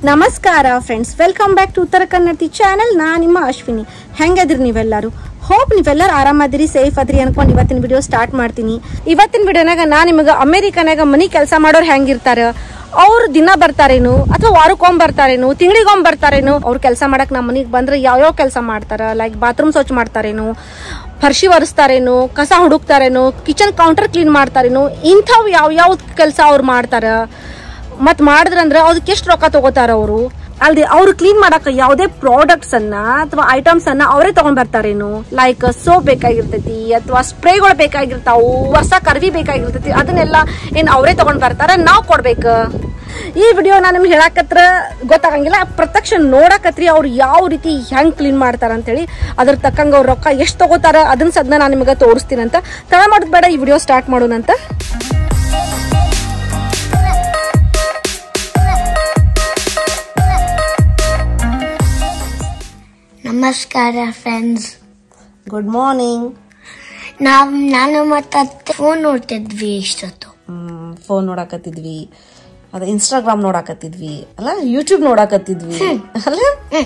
ನಮಸ್ಕಾರ friends welcome back to ಉತ್ತರ ಕನ್ನಡತಿ channel ನಾ ನಿಮ್ಮ ಅಶ್ವಿನಿ ಹೆಂಗದ್ರಿ ನೀವೆಲ್ಲರೂ ಹೋಪ್ ನೀವೆಲ್ಲರೂ ಆರಾಮದಿರಿ ಸೇಫ್ ಅದ್ರಿ ಅನ್ಕೊಂಡು ಇವತ್ತಿನ ವಿಡಿಯೋ ಸ್ಟಾರ್ಟ್ ಮಾಡ್ತೀನಿ ಇವತ್ತಿನ ವಿಡಿಯೋನಾಗ ನಾ ನಿಮಗೆ ಅಮೇರಿಕನಾಗ ಮನಿ ಕೆಲಸ ಮಾಡೋರು ಹೆಂಗಿರ್ತಾರ ಅವ್ರು ದಿನ ಬರ್ತಾರೇನು ಅಥವಾ ವಾರಕ್ಕೊಮ್ಮೆ ಬರ್ತಾರೇನು ತಿಂಗಳಿಗೊಮ್ಮೆ ಬರ್ತಾರೇನು ಅವ್ರು ಕೆಲಸ ಮಾಡಕ್ ನಮ್ಮ ಮನಿಗೆ ಬಂದ್ರೆ ಯಾವ್ಯಾವ ಕೆಲಸ ಮಾಡ್ತಾರ ಲೈಕ್ ಬಾತ್ರೂಮ್ ಸ್ವಚ್ಛ ಮಾಡ್ತಾರೇನು ಫರ್ಶಿ ಒರೆಸ್ತಾರೇನು ಕಸ ಹುಡುಕ್ತಾರೇನು ಕಿಚನ್ ಕೌಂಟರ್ ಕ್ಲೀನ್ ಮಾಡ್ತಾರೇನು ಇಂಥವು ಯಾವ ಯಾವ ಕೆಲಸ ಅವ್ರು ಮಾಡ್ತಾರ ಮತ್ ಮಾಡಿದ್ರಂದ್ರ ಅದಕ್ಕೆ ಎಷ್ಟು ರೊಕ್ಕ ತಗೋತಾರ ಅವರು ಅಲ್ದೆ ಅವ್ರು ಕ್ಲೀನ್ ಮಾಡಕ್ ಯಾವುದೇ ಪ್ರಾಡಕ್ಟ್ಸ್ ಅನ್ನ ಅಥವಾ ಐಟಮ್ಸ್ ಅನ್ನ ಅವರೇ ತಗೊಂಡ್ ಬರ್ತಾರೇನು ಲೈಕ್ ಸೋಪ್ ಬೇಕಾಗಿರ್ತೈತಿ ಅಥವಾ ಸ್ಪ್ರೇಗಳು ಬೇಕಾಗಿರ್ತಾವು ಹೊಸ ಕರ್ವಿ ಬೇಕಾಗಿರ್ತೈತಿ ಅದನ್ನೆಲ್ಲ ಏನ್ ಅವರೇ ತಗೊಂಡ್ ಬರ್ತಾರ ನಾವ್ ಕೊಡ್ಬೇಕ ಈ ವಿಡಿಯೋ ನಾನು ನಿಮ್ಗೆ ಹೇಳಕತ್ರ ಗೊತ್ತಾಗಂಗಿಲ್ಲ ಪ್ರತ್ಯಕ್ಷ ನೋಡಕತ್ರಿ ಅವ್ರು ಯಾವ ರೀತಿ ಹೆಂಗ್ ಕ್ಲೀನ್ ಮಾಡ್ತಾರ ಅಂತೇಳಿ ಅದ್ರ ತಕ್ಕಂಗ ಅವ್ರ ರೊಕ್ಕ ಎಷ್ಟು ತಗೋತಾರ ಅದನ್ನ ಸದ್ನ ನಾನು ನಿಮಗೆ ತೋರಿಸ್ತೀನಂತ ತಡ ಮಾಡೋದ್ ಬೇಡ ಈ ವಿಡಿಯೋ ಸ್ಟಾರ್ಟ್ ಮಾಡೋಣಂತ ನಮಸ್ಕಾರ ಫ್ರೆಂಡ್ಸ್ ಗುಡ್ ಮಾರ್ನಿಂಗ್ ನಾವ್ ನಾನು ಮತ್ತೆ ಫೋನ್ ನೋಡ್ತಿದ್ವಿ ಇಷ್ಟೊತ್ತು ಫೋನ್ ನೋಡಾಕತ್ತಿದ್ವಿ ಅದ ಇನ್ಸ್ಟಾಗ್ರಾಮ್ ನೋಡಾಕತ್ತಿದ್ವಿ ಅಲ್ಲ ಯೂಟ್ಯೂಬ್ ನೋಡಾಕತ್ತಿದ್ವಿ ಅಲ್ಲ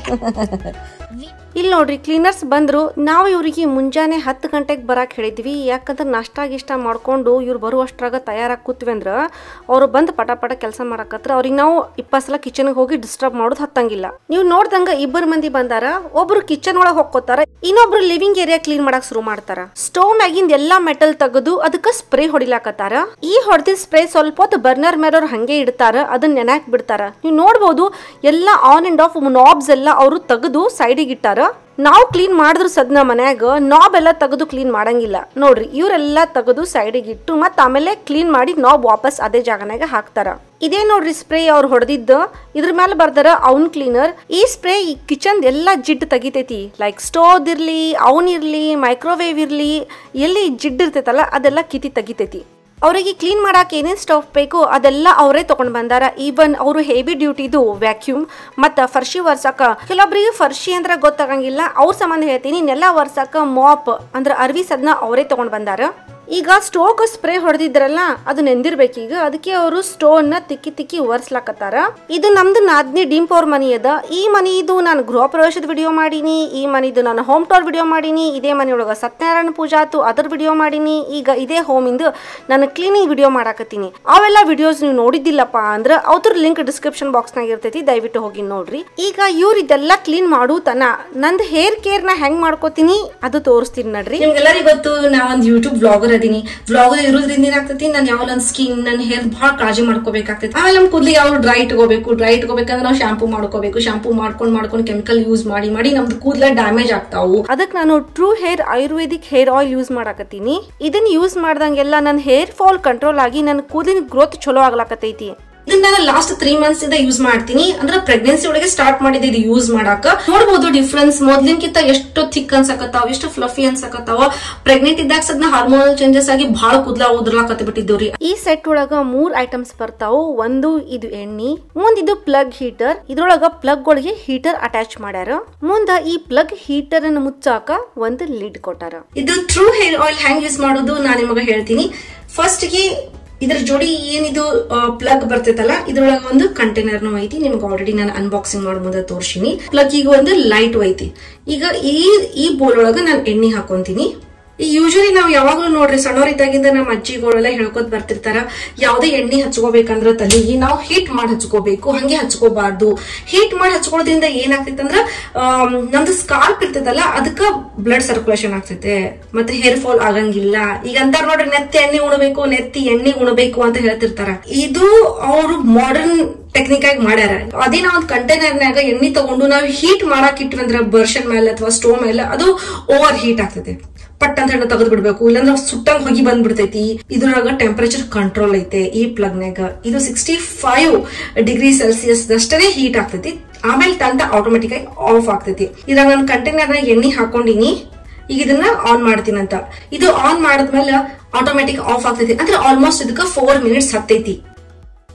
ಇಲ್ಲಿ ನೋಡ್ರಿ ಕ್ಲೀನರ್ಸ್ ಬಂದ್ರು ನಾವು ಇವ್ರಿಗೆ ಮುಂಜಾನೆ ಹತ್ತು ಗಂಟೆಗೆ ಬರಾಕ್ ಹೇಳಿದ್ವಿ ಯಾಕಂದ್ರೆ ನಾಷ್ಟಾ ಗಿಷ್ಟ ಮಾಡ್ಕೊಂಡು ಇವ್ರು ಬರುವಷ್ಟ್ರಾಗ ತಯಾರಾಗಿ ಕೂತ್ವಿ ಅಂದ್ರ ಅವ್ರು ಬಂದು ಪಟ ಪಟ ಕೆಲಸ ಮಾಡಕತ್ರ ಅವ್ರಿಗೆ ನಾವು ಇಪ್ಪತ್ತು ಸಲ ಕಿಚನ್ಗೆ ಹೋಗಿ ಡಿಸ್ಟರ್ಬ್ ಮಾಡೋದು ಹತ್ತಂಗಿಲ್ಲ ನೀವು ನೋಡ್ದಂಗ ಇಬ್ಬರು ಮಂದಿ ಬಂದಾರ ಒಬ್ರು ಕಿಚನ್ ಒಳಗೆ ಹೋಗ್ಕೋತಾರ ಇನ್ನೊಬ್ರು ಲಿವಿಂಗ್ ಏರಿಯಾ ಕ್ಲೀನ್ ಮಾಡಕ್ ಶುರು ಮಾಡ್ತಾರ ಸ್ಟೋವ್ ಮ್ಯಾಗಿಂದ ಎಲ್ಲಾ ಮೆಟಲ್ ತೆಗೆದು ಅದಕ್ಕೆ ಸ್ಪ್ರೇ ಹೊಡಿಲಾಕತ್ತಾರ ಈ ಹೊಡೆದಿದ್ದ ಸ್ಪ್ರೇ ಸ್ವಲ್ಪ ಹೊತ್ತು ಬರ್ನರ್ ಮೇಲೆ ಅವ್ರು ಹಂಗೆ ಇಡ್ತಾರ ಅದನ್ನ ನೆನಾಕ್ ಬಿಡ್ತಾರ ನೀವು ನೋಡ್ಬೋದು ಎಲ್ಲ ಆನ್ ಅಂಡ್ ಆಫ್ ನಾಬ್ಸ್ ಎಲ್ಲ ಅವರು ತೆಗೆದು ಸೈಡಿಗೆ ಇಟ್ಟಾರ ನಾವು ಕ್ಲೀನ್ ಮಾಡಿದ್ರು ಸದ್ನ ಮನ್ಯಾಗ ನಾಬ್ ಎಲ್ಲ ತೆಗೆದು ಕ್ಲೀನ್ ಮಾಡಂಗಿಲ್ಲ ನೋಡ್ರಿ ಇವರೆಲ್ಲ ತೆಗೆದು ಸೈಡಿಗೆ ಇಟ್ಟು ಮತ್ತೆ ಆಮೇಲೆ ಕ್ಲೀನ್ ಮಾಡಿ ನಾಬ್ ವಾಪಸ್ ಅದೇ ಜಾಗನಾಗ ಹಾಕ್ತಾರ ಇದೇ ನೋಡ್ರಿ ಸ್ಪ್ರೇ ಅವ್ರು ಹೊಡೆದಿದ್ದು ಇದ್ರ ಮೇಲೆ ಬರ್ದಾರ ಅವ್ನ್ ಕ್ಲೀನರ್ ಈ ಸ್ಪ್ರೇ ಈ ಕಿಚನ್ ಎಲ್ಲ ಜಿಡ್ ತೆಗಿತೈತಿ ಲೈಕ್ ಸ್ಟೋವ್ ಇರ್ಲಿ ಅವನ್ ಇರ್ಲಿ ಮೈಕ್ರೋವೇವ್ ಇರ್ಲಿ ಎಲ್ಲಿ ಜಿಡ್ ಇರ್ತೈತಲ್ಲ ಅದೆಲ್ಲ ಕಿತಿ ತೆಗಿತೈತಿ ಅವರಿಗೆ ಕ್ಲೀನ್ ಮಾಡಕ್ ಏನೇನ್ ಸ್ಟಫ್ ಬೇಕು ಅದೆಲ್ಲ ಅವರೇ ತಗೊಂಡ್ ಬಂದಾರ ಈವನ್ ಅವರು ಹೆವಿ ಡ್ಯೂಟಿದು ವ್ಯಾಕ್ಯೂಮ್ ಮತ್ತ ಫರ್ಶಿ ವರ್ಸಕ ಕೆಲವೊಬ್ರಿಗೆ ಫರ್ಶಿ ಅಂದ್ರೆ ಗೊತ್ತಾಗಂಗಿಲ್ಲ ಅವ್ರ ಸಂಬಂಧ ಹೇಳ್ತೀನಿ ನೆಲ ವರ್ಸಕ ಮಾಪ್ ಅಂದ್ರ ಅರ್ವಿ ಸದ್ನ ಅವರೇ ತಗೊಂಡ್ ಬಂದಾರ ಈಗ ಸ್ಟೋವ್ ಸ್ಪ್ರೇ ಹೊಡೆದಿದ್ರಲ್ಲ ಅದು ನೆಂದಿರ್ಬೇಕೀಗ ಅದಕ್ಕೆ ಅವರು ಸ್ಟೋವ್ ನ ತಿಕ್ಕಿ ತಿಕ್ಕಿ ಒರೆಸ್ಲಾಕತ್ತಾರ ಇದು ನಮ್ದು ನಾದ್ನಿ ಡಿಂಪ್ ಅವ್ರ ಮನಿ ಅದ ಈ ಮನಿದು ನಾನು ಗೃಹ ಪ್ರವೇಶದ ವಿಡಿಯೋ ಮಾಡೀನಿ ಈ ಮನಿದು ನಾನು ಹೋಮ್ ಟೋರ್ ವಿಡಿಯೋ ಮಾಡೀನಿ ಇದೇ ಮನೆಯೊಳಗ ಸತ್ಯನಾರಾಯಣ ಪೂಜಾ ಆತು ಅದ್ರ ವಿಡಿಯೋ ಮಾಡೀನಿ ಈಗ ಇದೇ ಹೋಮ್ ಇಂದು ನಾನು ಕ್ಲೀನಿಂಗ್ ವಿಡಿಯೋ ಮಾಡಾಕತ್ತೀನಿ ಅವೆಲ್ಲ ವಿಡಿಯೋಸ್ ನೀವು ನೋಡಿದ್ದಿಲ್ಲಪ್ಪ ಅಂದ್ರ ಅವ್ರ ಲಿಂಕ್ ಡಿಸ್ಕ್ರಿಪ್ಷನ್ ಬಾಕ್ಸ್ ನಾಗ ಇರ್ತೈತಿ ದಯವಿಟ್ಟು ಹೋಗಿ ನೋಡ್ರಿ ಈಗ ಇವ್ರ ಇದೆಲ್ಲ ಕ್ಲೀನ್ ಮಾಡು ತನ ನಂದ್ ಹೇರ್ ಕೇರ್ ನ ಹೆಂಗ್ ಮಾಡ್ಕೋತೀನಿ ಅದು ತೋರಿಸ್ತೀನಿ ನಡ್ರಿ ನಿಮ್ಗೆಲ್ಲರಿಗೂ ಗೊತ್ತು ನಾ ಒಂದ್ ಯೂಟ್ಯೂಬ್ ಬ್ಲಾಗರ್ ಅದೀನಿ ಬ್ಲಾಗರ್ ಇರೋದ್ರಿಂದ ಏನಾಗ್ತೈತಿ ನಾನು ಯಾವ ನನ್ನ ಸ್ಕಿನ್ ನನ್ನ ಹೇರ್ ಬಹಳ ಕಾಳಜಿ ಮಾಡ್ಕೋಬೇಕಾಗ್ತೈತಿ ಆಮೇಲೆ ನಮ್ ಕೂದ್ಲಿಗೆ ಯಾವ ಡ್ರೈ ಇಟ್ಕೋಬೇಕು ಡ್ರೈ ಇಟ್ಕೋಬೇಕಂದ್ರೆ ನಾವು ಶಾಂಪೂ ಮಾಡ್ಕೋಬೇಕು ಶಾಂಪೂ ಮಾಡ್ಕೊಂಡ್ ಮಾಡ್ಕೊಂಡು ಕೆಮಿಕಲ್ ಯೂಸ್ ಮಾಡಿ ಮಾಡಿ ನಮ್ದು ಕೂದ್ಲ ಡ್ಯಾಮೇಜ್ ಆಗ್ತಾವು ಅದಕ್ಕೆ ನಾನು True Hair ayurvedic hair oil use ಮಾಡಾಕತ್ತೀನಿ ಇದನ್ನ ಯೂಸ್ ಮಾಡ್ದಂಗೆಲ್ಲ ನನ್ನ ಹೇರ್ ಫಾಲ್ ಕಂಟ್ರೋಲ್ ಆಗಿ ನನ್ನ ಕೂದಲಿನ ಗ್ರೋತ್ ಚಲೋ ಆಗ್ಲಾಕತ್ತೈತಿ ಇದನ್ನ ನಾನು ಲಾಸ್ಟ್ ತ್ರೀ ಮಂತ್ಸ್ ಇಂದ ಯೂಸ್ ಮಾಡ್ತೀನಿ ಅಂದ್ರೆ ಪ್ರೆಗ್ನೆನ್ಸಿ ಒಳಗೆ ಸ್ಟಾರ್ಟ್ ಮಾಡಿದೆ ಇದು ಯೂಸ್ ಮಾಡಾಕ ನೋಡ್ಬೋದು ಡಿಫ್ರೆನ್ಸ್ ಮೊದ್ಲಿನ್ಕಿಂತ ಎಷ್ಟು ಥಿಕ್ ಅನ್ಸಕತ್ತಾವ ಎಷ್ಟು ಫ್ಲಫಿ ಅನ್ಸಕತ್ತಾವ ಪ್ರೆಗ್ನೆಂಟ್ ಇದ್ದಾಗ ಸದ್ನ ಹಾರ್ಮೋನಲ್ ಚೇಂಜಸ್ ಆಗಿ ಬಹಳ ಕೂದ್ಲ ಉದ್ರಲಾಕತ್ತ ಬಿಟ್ಟಿದ್ದೇವ್ರಿ ಈ ಸೆಟ್ ಒಳಗ ಮೂರ್ ಐಟಮ್ಸ್ ಬರ್ತಾವು ಒಂದು ಇದು ಎಣ್ಣಿ ಮುಂದ್ ಇದು ಪ್ಲಗ್ ಹೀಟರ್ ಇದ್ರೊಳಗ ಪ್ಲಗ್ ಒಳಗೆ ಹೀಟರ್ ಅಟ್ಯಾಚ್ ಮಾಡ್ಯಾರ ಮುಂದ ಈ ಪ್ಲಗ್ ಹೀಟರ್ ಅನ್ನು ಮುಚ್ಚಾಕ ಒಂದು ಲಿಡ್ ಕೊಟ್ಟಾರ ಇದು ಟ್ರೂ ಹೇರ್ ಆಯಿಲ್ ಹ್ಯಾಂಗ್ ಯೂಸ್ ಮಾಡೋದು ನಾನು ನಿಮಗೆ ಹೇಳ್ತೀನಿ ಫಸ್ಟ್ ಗೆ ಇದ್ರ ಜೋಡಿ ಏನಿದು ಪ್ಲಗ್ ಬರ್ತೈತಲ್ಲ ಇದ್ರೊಳಗ ಒಂದು ಕಂಟೈನರ್ನು ಐತಿ ನಿಮ್ಗೆ ಆಲ್ರೆಡಿ ನಾನು ಅನ್ಬಾಕ್ಸಿಂಗ್ ಮಾಡೋ ಮುಂದೆ ತೋರ್ಸಿನಿ ಪ್ಲಗ್ ಈಗ ಒಂದು ಲೈಟ್ ಐತಿ ಈಗ ಈ ಈ ಬೋಲ್ ಒಳಗ ನಾನು ಎಣ್ಣೆ ಹಾಕೊಂತೀನಿ ಈ ಯೂಶಲಿ ನಾವ್ ಯಾವಾಗ್ಲೂ ನೋಡ್ರಿ ಸಣ್ಣವರಿದ್ದಾಗಿಂದ ನಮ್ಮ ಅಜ್ಜಿಗಳೆಲ್ಲ ಹೇಳ್ಕೊತ ಬರ್ತಿರ್ತಾರ ಯಾವ್ದೇ ಎಣ್ಣೆ ಹಚ್ಕೋಬೇಕಂದ್ರ ತಲೆಗೆ ನಾವು ಹೀಟ್ ಮಾಡಿ ಹಚ್ಕೋಬೇಕು ಹಂಗೆ ಹಚ್ಕೋಬಾರ್ದು ಹೀಟ್ ಮಾಡಿ ಹಚ್ಕೊಳ್ಳೋದ್ರಿಂದ ಏನಾಗ್ತೈತೆ ಅಂದ್ರ ಆಮ್, ನಮ್ದು ಸ್ಕಾಲ್ಪ್ ಇರ್ತೈತಲ್ಲ ಅದಕ್ಕ ಬ್ಲಡ್ ಸರ್ಕ್ಯುಲೇಷನ್ ಆಗ್ತೈತೆ ಮತ್ತೆ ಹೇರ್ ಫಾಲ್ ಆಗಂಗಿಲ್ಲ ಈಗ ಅಂತಾರ ನೋಡ್ರಿ ನೆತ್ತಿ ಎಣ್ಣೆ ಉಣಬೇಕು ನೆತ್ತಿ ಎಣ್ಣೆ ಉಣಬೇಕು ಅಂತ ಹೇಳ್ತಿರ್ತಾರ ಇದು ಅವರು ಮಾಡರ್ನ್ ಟೆಕ್ನಿಕ್ ಆಗಿ ಮಾಡ್ಯಾರ ಅದೇ ನಾವ್ ಒಂದ್ ಕಂಟೈನರ್ನಾಗ ಎಣ್ಣೆ ತಗೊಂಡು ನಾವು ಹೀಟ್ ಮಾಡಾಕ್ ಇಟ್ವಿ ಅಂದ್ರೆ ಬರ್ಷನ್ ಮೇಲೆ ಅಥವಾ ಸ್ಟೋವ್ ಮೇಲೆ ಅದು ಓವರ್ ಹೀಟ್ ಆಗ್ತೈತೆ ಪಟ್ ಅಂತ ಹೇಳಿ ತೆಗೆದು ಬಿಡ್ಬೇಕು ಇಲ್ಲಾಂದ್ರೆ ಸುಟ್ಟಂಗ್ ಹೋಗಿ ಬಂದ್ಬಿಡ್ತೈತಿ ಇದ್ರೊಳಗ ಟೆಂಪರೇಚರ್ ಕಂಟ್ರೋಲ್ ಐತೆ ಈ ಪ್ಲಗ್ ನಾಗ ಇದು ಸಿಕ್ಸ್ಟಿ ಫೈವ್ ಡಿಗ್ರಿ ಸೆಲ್ಸಿಯಸ್ ದಷ್ಟೇ ಹೀಟ್ ಆಗ್ತೈತಿ ಆಮೇಲೆ ತಂತ ಆಟೋಮೆಟಿಕ್ ಆಗಿ ಆಫ್ ಆಗ್ತೈತಿ ಇದ್ರಾಗ ನಾನು ಕಂಟೈನರ್ ಎಣ್ಣೆ ಹಾಕೊಂಡಿನಿ ಈಗ ಇದನ್ನ ಆನ್ ಮಾಡ್ತೀನಂತ ಇದು ಆನ್ ಮಾಡಿದ್ಮೇಲೆ ಆಟೋಮೆಟಿಕ್ ಆಫ್ ಆಗ್ತೈತಿ ಅಂದ್ರೆ ಆಲ್ಮೋಸ್ಟ್ ಇದಕ್ಕ ಫೋರ್ ಮಿನಿಟ್ಸ್ ಹತ್ತೈತಿ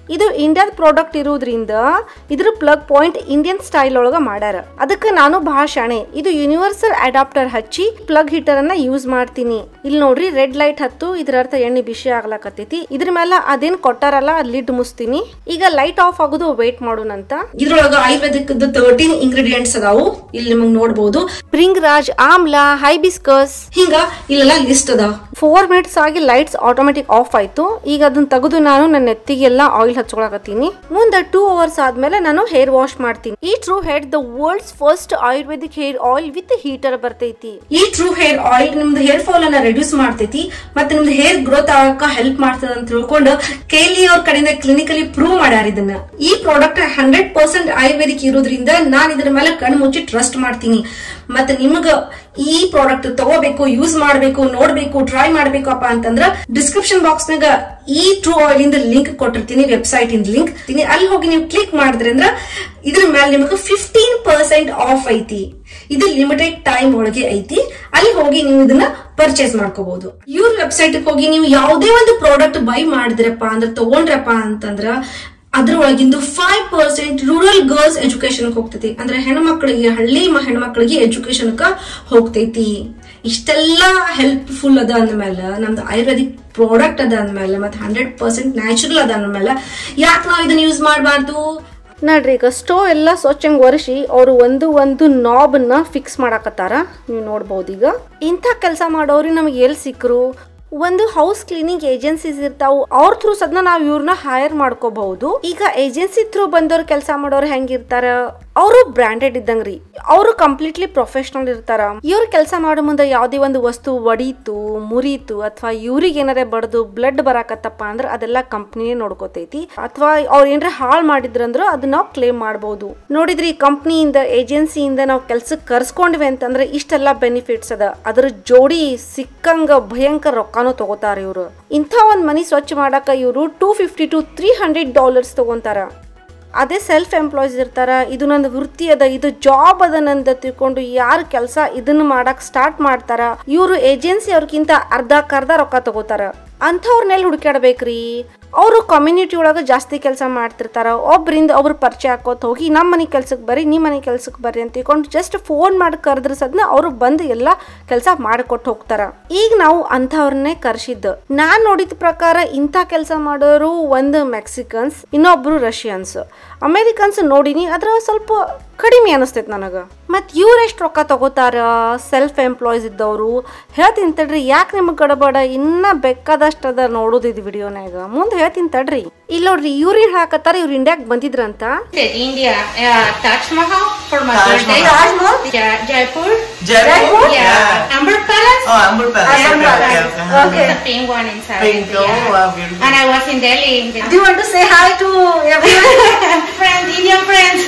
ಇದು ಇಂಡಿಯಾದ ಪ್ರಾಡಕ್ಟ್ ಇರೋದ್ರಿಂದ ಇದ್ರ ಪ್ಲಗ್ ಪಾಯಿಂಟ್ ಇಂಡಿಯನ್ ಸ್ಟೈಲ್ ಒಳಗ ಮಾಡ್ಯಾರ ಅದಕ್ಕೆ ನಾನು ಬಹಳ ಶಾಣೆ ಇದು ಯೂನಿವರ್ಸಲ್ ಅಡಾಪ್ಟರ್ ಹಚ್ಚಿ ಪ್ಲಗ್ ಹೀಟರ್ ಅನ್ನ ಯೂಸ್ ಮಾಡ್ತೀನಿ ಇಲ್ಲಿ ನೋಡ್ರಿ ರೆಡ್ ಲೈಟ್ ಹತ್ತು ಇದ್ರ ಅರ್ಥ ಎಣ್ಣೆ ಬಿಸಿ ಆಗ್ಲಕತ್ತೈತಿ ಇದ್ರ ಮೇಲೆ ಅದೇನ್ ಕೊಟ್ಟಾರಲ್ಲ ಅದ್ ಲಿಡ್ ಮುಸ್ತೀನಿ ಈಗ ಲೈಟ್ ಆಫ್ ಆಗೋದು ವೇಟ್ ಮಾಡೋಣಂತ ಇದ್ರೊಳಗ ಆಯುರ್ವೇದಿಕ್ ತರ್ಟೀನ್ ಇಂಗ್ರೀಡಿಯೆಂಟ್ಸ್ ಅದಾವು ಇಲ್ಲಿ ನಿಮಗ್ ನೋಡ್ಬೋದು ಸ್ಪ್ರಿಂಗ್ ರಾಜ್ ಆಮ್ಲಾ ಹೈಬಿಸ್ಕಸ್ ಹಿಂಗ ಇಲ್ಲೆಲ್ಲ ಲಿಸ್ಟ್ ಅದ ಫೋರ್ ಮಿನಿಟ್ಸ್ ಆಗಿ ಲೈಟ್ಸ್ ಆಟೋಮೆಟಿಕ್ ಆಫ್ ಆಯ್ತು ಈಗ ಅದನ್ನ ತೆಗೆದು ನಾನು ನನ್ನ ನೆತ್ತಿಗೆಲ್ಲ ಆಯಿಲ್ ಹಚ್ಕೊಳಕತ್ತೀನಿ ಮುಂದೆ ಟೂ ಅವರ್ಸ್ ಆದ್ಮೇಲೆ ನಾನು ಹೇರ್ ವಾಶ್ ಮಾಡ್ತೀನಿ ಈ True head the world's first ayurvedic hair oil with heater ಬರ್ತೈತಿ ಈ ಟ್ರೂ ಹೇರ್ ಆಯಿಲ್ ನಿಮ್ದು ಹೇರ್ ಫಾಲ್ ಅನ್ನ ರೆಡ್ಯೂಸ್ ಮಾಡ್ತೈತಿ ಮತ್ತೆ ನಿಮ್ದು ಹೇರ್ ಗ್ರೋತ್ ಆಗಕ್ಕ ಹೆಲ್ಪ್ ಮಾಡ್ತದ ಅಂತ ತಿಳ್ಕೊಂಡು ಕೇಲಿ ಅವ್ರ ಕಡೆಯಿಂದ ಕ್ಲಿನಿಕಲಿ ಪ್ರೂವ್ ಮಾಡ್ಯಾರ ಇದನ್ನ ಈ ಪ್ರಾಡಕ್ಟ್ ಹಂಡ್ರೆಡ್ ಪರ್ಸೆಂಟ್ ಆಯುರ್ವೇದಿಕ್ ಇರೋದ್ರಿಂದ ನಾನ್ ಇದ್ರ ಮೇಲೆ ಕಣ್ಣು ಮುಚ್ಚಿ ಟ್ರಸ್ಟ್ ಮಾಡ್ತೀನಿ ಮತ್ತೆ ನಿಮಗ ಈ ಪ್ರಾಡಕ್ಟ್ ತಗೋಬೇಕು ಯೂಸ್ ಮಾಡ್ಬೇಕು ನೋಡ್ಬೇಕು ಟ್ರೈ ಮಾಡ್ಬೇಕಪ್ಪ ಅಂತಂದ್ರ ಡಿಸ್ಕ್ರಿಪ್ಷನ್ ಬಾಕ್ಸ್ ನಾಗ ಈ ಟ್ರೂ ಆಯಿಲ್ ಇಂದ ಲಿಂಕ್ ಕೊಟ್ಟಿರ್ತೀನಿ ವೆಬ್ಸೈಟ್ ಇಂದ ಲಿಂಕ್ ಅಲ್ಲಿ ಹೋಗಿ ನೀವು ಕ್ಲಿಕ್ ಮಾಡಿದ್ರಿ ಅಂದ್ರ ಇದ್ರ ಮೇಲೆ ನಿಮಗೆ ಫಿಫ್ಟೀನ್ ಪರ್ಸೆಂಟ್ ಆಫ್ ಐತಿ ಇದು ಲಿಮಿಟೆಡ್ ಟೈಮ್ ಒಳಗೆ ಐತಿ ಅಲ್ಲಿ ಹೋಗಿ ನೀವು ಇದನ್ನ ಪರ್ಚೇಸ್ ಮಾಡ್ಕೋಬಹುದು ಇವ್ರ ವೆಬ್ಸೈಟ್ ಹೋಗಿ ನೀವು ಯಾವುದೇ ಒಂದು ಪ್ರಾಡಕ್ಟ್ ಬೈ ಮಾಡಿದ್ರಪ್ಪ ಅಂದ್ರೆ ತಗೊಂಡ್ರಪ್ಪ ಅಂತಂದ್ರ ಅದ್ರೊಳಗಿಂದು five percent rural girls education ಹೋಗ್ತೈತಿ ಅಂದ್ರೆ ಹೆಣ್ಮಕ್ಳಿಗೆ ಹಳ್ಳಿ ಮ- ಹೆಣ್ಮಕ್ಳಿಗೆ ಎಜುಕೇಶನ್ ಹೋಗ್ತೈತಿ ಇಷ್ಟೆಲ್ಲ ಹೆಲ್ಪ್ಫುಲ್ ಅದ ಅಂದ್ಮೇಲೆ ನಮ್ದು ಆಯುರ್ವೇದಿಕ್ ಪ್ರಾಡಕ್ಟ್ ಅದ ಅಂದ್ಮೇಲೆ ಮತ್ತೆ ಹಂಡ್ರೆಡ್ ಪರ್ಸೆಂಟ್ ನ್ಯಾಚುರಲ್ ಅದ ಅಂದ್ಮೇಲೆ ಯಾಕೆ ನಾವು ಇದನ್ನ ಯೂಸ್ ಮಾಡಬಾರ್ದು ನೋಡ್ರಿ ಈಗ ಸ್ಟೋವ್ ಎಲ್ಲ ಸ್ವಚ್ಛಂಗ್ ಒರೆಸಿ ಅವರು ಒಂದು ಒಂದು ನಾಬ್ನ ಫಿಕ್ಸ್ ಮಾಡಾಕತ್ತಾರ ನೀವು ನೋಡ್ಬೋದು ಈಗ ಇಂಥ ಕೆಲಸ ಮಾಡೋರು ನಮಗೆ ಎಲ್ಲಿ ಸಿಕ್ಕರು ಒಂದು ಹೌಸ್ ಕ್ಲೀನಿಂಗ್ ಏಜೆನ್ಸೀಸ್ ಇರ್ತಾವು ಅವ್ರ ಥ್ರೂ ಸದ್ನ ನಾವು ಇವ್ರನ್ನ ಹೈರ್ ಮಾಡ್ಕೋಬಹುದು ಈಗ ಏಜೆನ್ಸಿ ಥ್ರೂ ಬಂದವ್ರು ಕೆಲಸ ಮಾಡೋರು ಹೆಂಗಿರ್ತಾರ ಅವರು ಬ್ರಾಂಡೆಡ್ ಇದ್ದಂಗ್ರಿ ಅವರು ಕಂಪ್ಲೀಟ್ಲಿ ಪ್ರೊಫೆಷನಲ್ ಇರ್ತಾರ ಇವ್ರು ಕೆಲಸ ಮಾಡೋ ಮುಂದೆ ಯಾವುದೇ ಒಂದು ವಸ್ತು ಒಡೀತು ಮುರಿತು ಅಥವಾ ಇವ್ರಿಗೆ ಏನಾರೇ ಬಡ್ದು ಬ್ಲಡ್ ಬರಾಕತ್ತಪ್ಪ ಅಂದ್ರೆ ಅದೆಲ್ಲ ಕಂಪ್ನಿನೇ ನೋಡ್ಕೋತೈತಿ ಅಥವಾ ಅವ್ರು ಏನಾರ ಹಾಳು ಮಾಡಿದ್ರಂದ್ರು ಅದನ್ನ ನಾವು ಕ್ಲೇಮ್ ಮಾಡ್ಬೋದು ನೋಡಿದ್ರಿ ಕಂಪ್ನಿಯಿಂದ ಏಜೆನ್ಸಿಯಿಂದ ನಾವು ಕೆಲ್ಸಕ್ಕೆ ಕರ್ಸ್ಕೊಂಡ್ವಿ ಅಂತಂದ್ರೆ ಇಷ್ಟೆಲ್ಲ ಬೆನಿಫಿಟ್ಸ್ ಅದ ಅದ್ರ ಜೋಡಿ ಸಿಕ್ಕಂಗ ಭಯಂಕರ ರೊಕ್ಕನೂ ತಗೋತಾರ ಇವ್ರು ಇಂಥ ಒಂದ್ ಮನಿ ಸ್ವಚ್ಛ ಮಾಡಾಕ ಇವರು two fifty to three hundred dollars ತಗೊಂತಾರ ಅದೇ ಸೆಲ್ಫ್ ಎಂಪ್ಲಾಯ್ಸ್ ಇರ್ತಾರ ಇದು ನಂದು ವೃತ್ತಿ ಅದ ಇದು ಜಾಬ್ ಅದ ನಂದ ತಿಳ್ಕೊಂಡು ಯಾರು ಕೆಲಸ ಇದನ್ನ ಮಾಡಕ್ ಸ್ಟಾರ್ಟ್ ಮಾಡ್ತಾರ ಇವರು ಏಜೆನ್ಸಿ ಅವ್ರಕ್ಕಿಂತ ಅರ್ಧಕ್ಕರ್ಧ ರೊಕ್ಕ ತಗೋತಾರ ಅಂಥವ್ರನ್ನೆಲ್ಲ ಹುಡುಕಾಡ್ಬೇಕ್ರಿ ಅವರು ಕಮ್ಯುನಿಟಿ ಒಳಗೆ ಜಾಸ್ತಿ ಕೆಲಸ ಮಾಡ್ತಿರ್ತಾರ ಒಬ್ರಿಂದ ಒಬ್ರು ಪರಿಚಯ ಹಾಕೋತ ಹೋಗಿ ನಮ್ಮ ಮನೆ ಕೆಲ್ಸಕ್ಕೆ ಬರ್ರಿ ನಿಮ್ಮ ಮನೆ ಕೆಲ್ಸಕ್ಕೆ ಬರ್ರಿ ಅಂತ ತಿಳ್ಕೊಂಡು ಜಸ್ಟ್ ಫೋನ್ ಮಾಡಿ ಕರೆದ್ರ ಸದ್ನ ಅವರು ಬಂದು ಎಲ್ಲ ಕೆಲಸ ಮಾಡಿಕೊಟ್ಟು ಹೋಗ್ತಾರ ಈಗ ನಾವು ಅಂಥವ್ರನ್ನೇ ಕರ್ಸಿದ್ದು ನಾನ್ ನೋಡಿದ ಪ್ರಕಾರ ಇಂಥ ಕೆಲಸ ಮಾಡೋರು ಒಂದು ಮೆಕ್ಸಿಕನ್ಸ್ ಇನ್ನೊಬ್ರು ರಷ್ಯನ್ಸ್ ಅಮೇರಿಕನ್ಸ್ ನೋಡಿನಿ ಅದ್ರ ಸ್ವಲ್ಪ ಕಡಿಮೆ ಅನಿಸ್ತೈತೆ ನನಗೆ ಮತ್ತು ಇವ್ರು ಎಷ್ಟು ರೊಕ್ಕ ತಗೋತಾರ ಸೆಲ್ಫ್ ಎಂಪ್ಲಾಯ್ಸ್ ಇದ್ದವರು ಹೇಳ್ತೀನಿ ತಡ್ರಿ ಯಾಕೆ ನಿಮಗೆ ಗಡಬಡ ಇನ್ನ ಬೇಕಾದಷ್ಟು ಅದ ನೋಡೋದು ಇದು ವಿಡಿಯೋನಾಗ ಮುಂದೆ ಹೇಳ್ತೀನಿ ತಡ್ರಿ ಇಲ್ಲಿ ನೋಡ್ರಿ ಇವ್ರು ಏನು ಹಾಕತ್ತಾರ ಇವ್ರು ಇಂಡಿಯಾಗೆ ಬಂದಿದ್ರಂತ Said India, uh, Taj Mahal for my Taj birthday. Mahal. Ja- Jaipur. Jaipur? Yeah. Amber Palace. Oh, Amber Palace. Amber Okay, Palace. okay, okay. It's a pink one inside. Pink, oh, yeah. wow, beautiful. And I was in Delhi. Do you want to say hi to everyone? friends, Indian friends.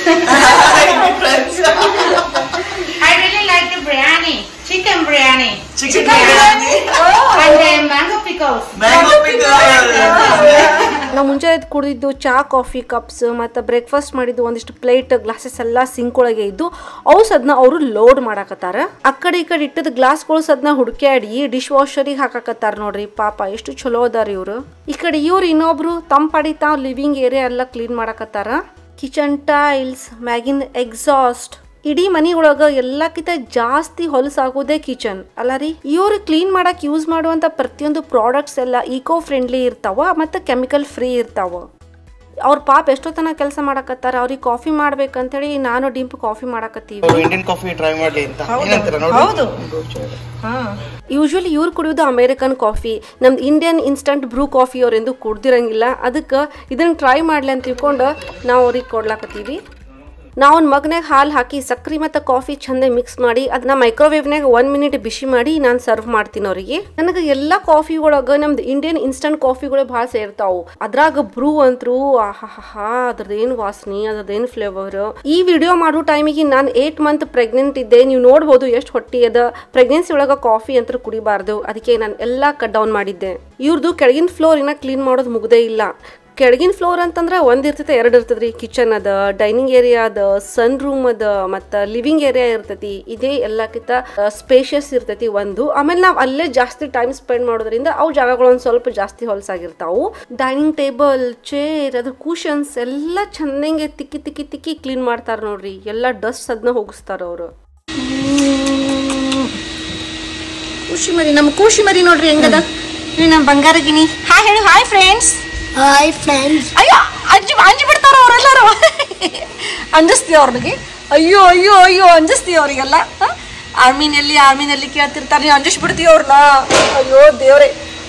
Hi, friends. I really like the biryani, chicken biryani, Chicken biryani. and the mango pickles. Mango pickle. ನಾವು ಮುಂಚೆ ಎದ್ದು ಕುಡಿದಿದ್ದು ಚಾ coffee cups ಮತ್ತು breakfast ಮಾಡಿದ್ದು ಒಂದಿಷ್ಟು plate glasses ಎಲ್ಲ sync ಒಳಗೆ ಇದ್ದು ಅವು ಸದ್ನ ಅವರು ಲೋಡ್ ಮಾಡಾಕತ್ತಾರ ಆ ಕಡೆ ಈ ಕಡೆ ಇಟ್ಟದ ಗ್ಲಾಸ್ಗಳು ಸದ್ನ ಹುಡುಕ್ಯಾಡಿ ಡಿಶ್ ವಾಷರಿಗೆ ಹಾಕಾಕತ್ತಾರ ನೋಡ್ರಿ ಪಾಪ ಎಷ್ಟು ಚಲೋ ಅದಾರ ಇವರು ಈ ಕಡೆ ಇವ್ರು ಇನ್ನೊಬ್ರು ತಮ್ಮ ಪಾಡಿ ತಾವ್ ಲಿವಿಂಗ್ ಏರಿಯಾ ಎಲ್ಲ ಕ್ಲೀನ್ ಮಾಡಾಕತ್ತಾರ ಕಿಚನ್ ಟೈಲ್ಸ್ ಮ್ಯಾಗಿನ್ ಎಕ್ಸಾಸ್ಟ್ ಇಡೀ ಮನಿ ಒಳಗ ಎಲ್ಲಕ್ಕಿಂತ ಜಾಸ್ತಿ ಹೊಲಸಾಗೋದೇ ಕಿಚನ್ ಅಲ್ಲ ರೀ ಇವ್ರು ಕ್ಲೀನ್ ಮಾಡಕ್ ಯೂಸ್ ಮಾಡುವಂತ ಪ್ರತಿಯೊಂದು ಪ್ರಾಡಕ್ಟ್ಸ್ ಎಲ್ಲ ಈಕೋ ಫ್ರೆಂಡ್ಲಿ ಇರ್ತಾವ ಮತ್ತೆ ಕೆಮಿಕಲ್ ಫ್ರೀ ಇರ್ತಾವ ಅವ್ರ ಪಾಪ ಎಷ್ಟೊತ್ತನ ಕೆಲಸ ಮಾಡಕತ್ತಾರ ಅವ್ರಿಗೆ ಕಾಫಿ ಮಾಡ್ಬೇಕಂತೇಳಿ ನಾನು ಡಿಂಪ್ ಕಾಫಿ ಮಾಡಕತ್ತೀವಿ ಇಂಡಿಯನ್ ಕಾಫಿ ಟ್ರೈ ಮಾಡ್ಲಿ ಅಂತ ಏನಂತೀರ ನೋಡಿ ಹೌದು ಯೂಶ್ವಲಿ ಇವ್ರು ಕುಡಿಯೋದು ಅಮೇರಿಕನ್ ಕಾಫಿ ನಮ್ದು ಇಂಡಿಯನ್ ಇನ್ಸ್ಟಂಟ್ ಬ್ರೂ ಕಾಫಿ ಅವ್ರೆಂದು ಕುಡ್ದಿರಂಗಿಲ್ಲ ಅದಕ್ಕೆ ಇದನ್ನ ಟ್ರೈ ಮಾಡ್ಲಿ ಅಂತ ತಿಳ್ಕೊಂಡು ನಾವು ಅವ್ರಿಗೆ ಕೊಡ್ಲಾಕತ್ತೀವಿ ನಾವು ಒಂದು ಮಗ್ನಾಗ ಹಾಲು ಹಾಕಿ ಸಕ್ರೆ ಮತ್ತು ಕಾಫಿ ಚಂದ ಮಿಕ್ಸ್ ಮಾಡಿ ಅದನ್ನ ಮೈಕ್ರೋವೇವ್ನಾಗ ಒನ್ ಮಿನಿಟ್ ಬಿಸಿ ಮಾಡಿ ನಾನು ಸರ್ವ್ ಮಾಡ್ತೀನಿ ಅವರಿಗೆ ನನಗೆ ಎಲ್ಲ ಕಾಫಿ ಒಳಗೆ ನಮ್ದು ಇಂಡಿಯನ್ ಇನ್ಸ್ಟಂಟ್ ಕಾಫಿಗಳು ಭಾಳ ಸೇರ್ತಾವು ಅದ್ರಾಗ ಬ್ರೂ ಅಂತರೂ ಆಹಾ ಅದ್ರದ್ದೇನು ವಾಸನೆ ಅದ್ರದ್ದೇನು ಫ್ಲೇವರ್ ಈ ವಿಡಿಯೋ ಮಾಡೋ ಟೈಮಿಗೆ ನಾನು ಏಟ್ ಮಂತ್ ಪ್ರೆಗ್ನೆಂಟ್ ಇದ್ದೆ ನೀವು ನೋಡ್ಬೋದು ಎಷ್ಟು ಹೊಟ್ಟಿ ಅದ ಪ್ರೆಗ್ನೆನ್ಸಿ ಒಳಗೆ ಕಾಫಿ ಅಂತ ಕುಡಿಬಾರ್ದು ಅದಕ್ಕೆ ನಾನು ಎಲ್ಲ ಕಟ್ ಡೌನ್ ಮಾಡಿದ್ದೆ ಇವ್ರದ್ದು ಕೆಳಗಿನ ಫ್ಲೋರ್ ಇನ್ನ ಕ್ಲೀನ್ ಮಾಡೋದು ಮುಗ್ದೇ ಇಲ್ಲ ಕೆಳಗಿನ ಫ್ಲೋರ್ ಅಂತಂದ್ರೆ ಒಂದ್ ಇರ್ತೈತೆ ಎರಡು ಇರ್ತದ್ರಿ ಕಿಚನ್ ಅದ ಡೈನಿಂಗ್ ಏರಿಯಾ ಅದ ಸನ್ ರೂಮ್ ಅದ ಮತ್ತ ಲಿವಿಂಗ್ ಏರಿಯಾ ಇರ್ತೈತಿ ಇದೇ ಎಲ್ಲಕ್ಕಿಂತ ಸ್ಪೇಷಿಯಸ್ ಇರ್ತೈತಿ ಒಂದು ಆಮೇಲೆ ನಾವ್ ಅಲ್ಲೇ ಜಾಸ್ತಿ ಟೈಮ್ ಸ್ಪೆಂಡ್ ಮಾಡೋದ್ರಿಂದ ಅವು ಜಾಗಗಳು ಒಂದ್ ಸ್ವಲ್ಪ ಜಾಸ್ತಿ ಹೊಲಸಾಗಿರ್ತಾವು ಡೈನಿಂಗ್ ಟೇಬಲ್ ಚೇರ್ ಅದ್ರ ಕೂಷನ್ಸ್ ಎಲ್ಲ ಚಂದಂಗೆ ತಿಕ್ಕಿ ತಿಕ್ಕಿ ತಿಕ್ಕಿ ಕ್ಲೀನ್ ಮಾಡ್ತಾರ ನೋಡ್ರಿ ಎಲ್ಲ ಡಸ್ಟ್ ಅದನ್ನ ಹೋಗಿಸ್ತಾರ ಅವರು ಖುಷಿ ಮರಿ ನಮ್ಮ ಖುಷಿ ಮರಿ ನೋಡ್ರಿ ಹೆಂಗದ ಇವ್ ನಮ್ಮ ಬಂಗಾರ ಗಿಣಿ ಹಾಯ್ ಹೇಳು ಹಾಯ್ ಫ್ರೆಂಡ್ಸ್ ಹಾಯ್ ಫ್ರೆಂಡ್ಸ್ ಅಯ್ಯೋ ಅಂಜಿ ಅಂಜಿ ಬಿಡ್ತಾರ ಅವರೆಲ್ಲರೂ ಅಂಜಿಸ್ತೀವಿ ಅವ್ರಿಗೆ ಅಯ್ಯೋ ಅಯ್ಯೋ ಅಯ್ಯೋ ಅಂಜಿಸ್ತೀವಿ ಅವ್ರಿಗೆಲ್ಲ ಆರ್ಮಿನಲ್ಲಿ ಆರ್ಮಿನಲ್ಲಿ ಕೇಳ್ತಿರ್ತಾರೆ ನೀವು ಅಂಜಿಸ್ಬಿಡ್ತೀವಿ ಅವ್ರನ್ನ ಅಯ್ಯೋ ದೇವ್ರೆ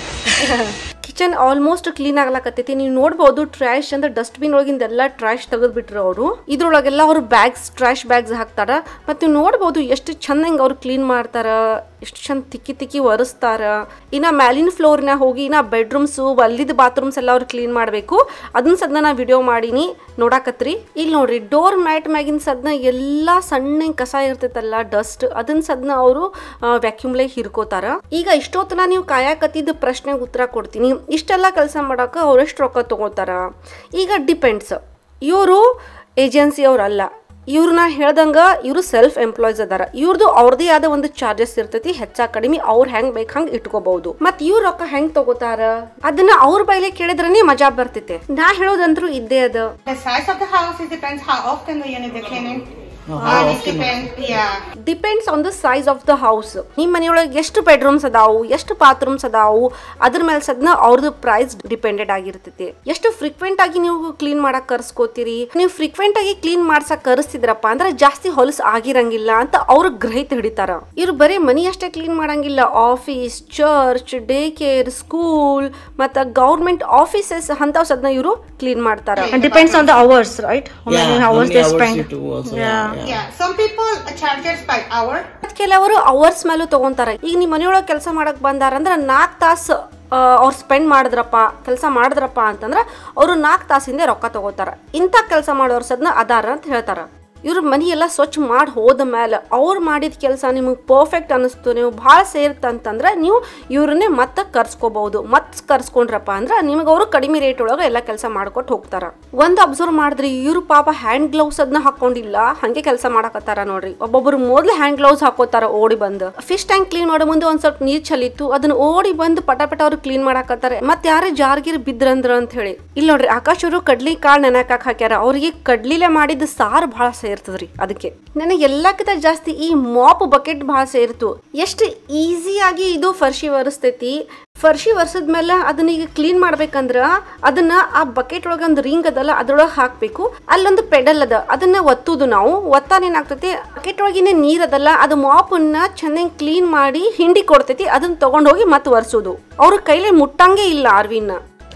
ಕಿಚನ್ ಆಲ್ಮೋಸ್ಟ್ ಕ್ಲೀನ್ ಆಗ್ಲಾಕತ್ತೈತಿ ನೀವು ನೋಡ್ಬೋದು ಟ್ರ್ಯಾಶ್ ಅಂದ್ರೆ ಡಸ್ಟ್ಬಿನ್ ಒಳಗಿಂದ ಎಲ್ಲ ಟ್ರ್ಯಾಶ್ ತೆಗೆದ್ಬಿಟ್ರು ಅವರು ಇದ್ರೊಳಗೆಲ್ಲ ಅವ್ರು ಬ್ಯಾಗ್ಸ್ ಟ್ರ್ಯಾಶ್ ಬ್ಯಾಗ್ಸ್ ಹಾಕ್ತಾರ ಮತ್ತೆ ನೀವು ನೋಡ್ಬೋದು ಎಷ್ಟು ಚಂದಂಗೆ ಅವ್ರು ಕ್ಲೀನ್ ಮಾಡ್ತಾರ ಎಷ್ಟು ಚಂದ ತಿಕ್ಕಿ ತಿಕ್ಕಿ ಒರೆಸ್ತಾರ ಇನ್ನ ಮ್ಯಾಲಿನ ಫ್ಲೋರ್ನ ಹೋಗಿ ಇನ್ನ ಬೆಡ್ರೂಮ್ಸು ಅಲ್ಲಿದ್ದ ಬಾತ್ರೂಮ್ಸ್ ಎಲ್ಲ ಅವ್ರು ಕ್ಲೀನ್ ಮಾಡಬೇಕು ಅದನ್ನ ಸದ್ನ ನಾ ವಿಡಿಯೋ ಮಾಡೀನಿ ನೋಡಾಕತ್ರಿ ಇಲ್ಲಿ ನೋಡ್ರಿ ಡೋರ್ ಮ್ಯಾಟ್ ಮ್ಯಾಗಿನ ಸದ್ನ ಎಲ್ಲ ಸಣ್ಣ ಕಸ ಇರ್ತೈತಲ್ಲ ಡಸ್ಟ್ ಅದನ್ನ ಸದ್ನ ಅವರು ವ್ಯಾಕ್ಯೂಮ್ಲೆ ಹಿರ್ಕೋತಾರ ಈಗ ಇಷ್ಟೊತ್ತನ ನೀವು ಕಾಯಕತ್ತಿದ್ದ ಪ್ರಶ್ನೆಗೆ ಉತ್ತರ ಕೊಡ್ತೀನಿ ಇಷ್ಟೆಲ್ಲ ಕೆಲಸ ಮಾಡಕ್ಕೆ ಅವ್ರೆಷ್ಟು ರೊಕ್ಕ ತಗೋತಾರ ಈಗ ಡಿಪೆಂಡ್ಸ್ ಇವರು ಏಜೆನ್ಸಿ ಅವ್ರಲ್ಲ ಇವ್ರನ್ನ ಹೇಳ್ದಂಗ ಇವರು ಸೆಲ್ಫ್ ಎಂಪ್ಲಾಯ್ಸ್ ಅದಾರ ಇವ್ರದ್ದು ಅವ್ರದೇ ಆದ ಒಂದು ಚಾರ್ಜಸ್ ಇರ್ತೈತಿ ಹೆಚ್ಚಾ ಕಡಿಮೆ ಅವ್ರು ಹೆಂಗ್ ಬೇಕ್ ಹಂಗ್ ಇಟ್ಕೋಬಹುದು ಮತ್ ಇವ್ರ ರೊಕ್ಕ ಹೆಂಗ್ ತಗೋತಾರ ಅದನ್ನ ಅವ್ರ ಬೈಲೆ ಕೇಳಿದ್ರನೇ ಮಜಾ ಬರ್ತೈತೆ ನಾ ಹೇಳೋದಂತ್ರು ಇದ್ದೇ ಅದ The size of the house, it depends how often do you need the cleaning. and it depends, yeah. Depends on the size of the house ನಿಮ್ಮ ಮನೆಯೊಳಗೆ ಎಷ್ಟು ಬೆಡ್ರೂಮ್ಸ್ ಅದಾವು ಎಷ್ಟು ಬಾತ್ರೂಮ್ಸ್ ಅದಾವು ಅದ್ರ ಮೇಲೆ ಸದ್ನ ಅವ್ರದ್ದು ಪ್ರೈಸ್ ಡಿಪೆಂಡೆಡ್ ಆಗಿರ್ತೈತಿ ಎಷ್ಟು ಫ್ರೀಕ್ವೆಂಟ್ ಆಗಿ ನೀವು ಕ್ಲೀನ್ ಮಾಡಕ್ ಕರ್ಸ್ಕೋತೀರಿ ನೀವು ಫ್ರೀಕ್ವೆಂಟ್ ಆಗಿ ಕ್ಲೀನ್ ಮಾಡ್ಸಕ್ ಕರೆಸ್ತಿದ್ರಪ್ಪ ಅಂದ್ರೆ ಜಾಸ್ತಿ ಹೊಲಸ್ ಆಗಿರಂಗಿಲ್ಲ ಅಂತ ಅವ್ರು ಗ್ರಹಿತ ಹಿಡಿತಾರ ಇವ್ರು ಬರೀ ಮನಿ ಅಷ್ಟೇ ಕ್ಲೀನ್ ಮಾಡಂಗಿಲ್ಲ office church day care school ಮತ್ತ ಗೌರ್ಮೆಂಟ್ ಆಫೀಸಸ್ ಅಂತವ್ ಸದ್ನ ಇವರು ಕ್ಲೀನ್ ಮಾಡ್ತಾರ depends on the hours right Yeah, how many hours you do also. Yeah. yeah. Yeah, some people charge us by hour. ಮತ್ತ್ ಕೆಲವರು ಅವರ್ಸ್ ಮೇಲೂ ತಗೊಂತಾರ ಈಗ ನಿಮ್ಮ ಮನೆಯೊಳಗೆ ಕೆಲಸ ಮಾಡಕ್ ಬಂದಾರಂದ್ರ ನಾಲ್ಕು ತಾಸು ಅವ್ರು ಸ್ಪೆಂಡ್ ಮಾಡಿದ್ರಪ್ಪ ಕೆಲಸ ಮಾಡಿದ್ರಪ್ಪ ಅಂತಂದ್ರ ಅವರು ನಾಲ್ಕು ತಾಸಿಂದ ರೊಕ್ಕ ತಗೋತಾರ ಇಂಥ ಕೆಲಸ ಮಾಡೋರು ಸದ್ನ ಅದಾರ ಅಂತ ಹೇಳ್ತಾರ ಇವ್ರ ಮನಿ ಎಲ್ಲ ಸ್ವಚ್ಛ ಮಾಡಿ ಹೋದ ಮೇಲೆ ಅವ್ರು ಮಾಡಿದ ಕೆಲಸ ನಿಮಗೆ ಪರ್ಫೆಕ್ಟ್ ಅನಿಸ್ತು ನೀವು ಭಾಳ ಸೇರ್ತಂತಂದ್ರೆ ನೀವು ಇವ್ರನ್ನೇ ಮತ್ತೆ ಕರ್ಸ್ಕೋಬಹುದು ಮತ್ತೆ ಕರ್ಸ್ಕೊಂಡ್ರಪ್ಪ ಅಂದ್ರೆ ನಿಮಗೆ ಅವರು ಕಡಿಮೆ ರೇಟ್ ಒಳಗೆ ಎಲ್ಲ ಕೆಲಸ ಮಾಡ್ಕೊಟ್ಟು ಹೋಗ್ತಾರ ಒಂದು ಅಬ್ಸರ್ವ್ ಮಾಡಿದ್ರಿ ಇವ್ರು ಪಾಪ ಹ್ಯಾಂಡ್ ಗ್ಲೌಸ್ ಅದನ್ನ ಹಾಕೊಂಡಿಲ್ಲ ಹಂಗೆ ಕೆಲಸ ಮಾಡಕತ್ತಾರ ನೋಡ್ರಿ ಒಬ್ಬೊಬ್ರು ಮೊದ್ಲು ಹ್ಯಾಂಡ್ ಗ್ಲೌಸ್ ಹಾಕೋತಾರ ಓಡಿ ಬಂದು ಫಿಶ್ ಟ್ಯಾಂಕ್ ಕ್ಲೀನ್ ಮಾಡೋ ಮುಂದೆ ಒಂದ್ ಸ್ವಲ್ಪ ನೀರ್ ಚಲಿತ್ತು ಅದನ್ನ ಓಡಿ ಬಂದು ಪಟ ಪಟ ಅವ್ರು ಕ್ಲೀನ್ ಮಾಡಾಕತ್ತಾರ ಮತ್ತೆ ಯಾರೇ ಜಾರ್ಗಿರ್ ಬಿದ್ರಂದ್ರ ಅಂತ ಹೇಳಿ ಇಲ್ಲಿ ನೋಡ್ರಿ ಆಕಾಶ್ ಅವರು ಕಡ್ಲಿ ಕಾಳು ನೆನಕಾಕ್ ಹಾಕ್ಯಾರ ಅವ್ರಿಗೆ ಕಡ್ಲಿಲೆ ಮಾಡಿದ ಸಾರು ಬಹಳ ಸೇರ್ತದ್ರಿ ಅದಕ್ಕೆ ನನಗೆ ಎಲ್ಲಕ್ಕಿಂತ ಜಾಸ್ತಿ ಈ ಮಾಪ್ ಬಕೆಟ್ ಬಹಳ ಸೇರ್ತು ಎಷ್ಟು ಈಸಿಯಾಗಿ ಇದು ಫರ್ಶಿ ಒರೆಸ್ತೈತಿ ಫರ್ಶಿ ಒರೆಸಿದ್ಮೇಲೆ ಅದನ್ನ ಈಗ ಕ್ಲೀನ್ ಮಾಡ್ಬೇಕಂದ್ರ ಅದನ್ನ ಆ ಬಕೆಟ್ ಒಳಗೆ ಒಂದು ರಿಂಗ್ ಅದಲ್ಲ ಅದ್ರೊಳಗೆ ಹಾಕ್ಬೇಕು ಅಲ್ಲೊಂದು ಪೆಡಲ್ ಅದ ಅದನ್ನ ಒತ್ತುದು ನಾವು ಒತ್ತಾನ ಏನಾಗ್ತೈತಿ ಬಕೆಟ್ ಒಳಗಿನ ನೀರ್ ಅದಲ್ಲ ಅದು ಮಾಪನ್ನ ಚೆನ್ನಾಗಿ ಕ್ಲೀನ್ ಮಾಡಿ ಹಿಂಡಿ ಕೊಡ್ತೈತಿ ಅದನ್ನ ತಗೊಂಡೋಗಿ ಮತ್ತೆ ಒರೆಸೋದು ಅವ್ರ ಕೈಲಿ ಮುಟ್ಟಂಗೆ ಇಲ್ಲ ಆರ್ವಿನ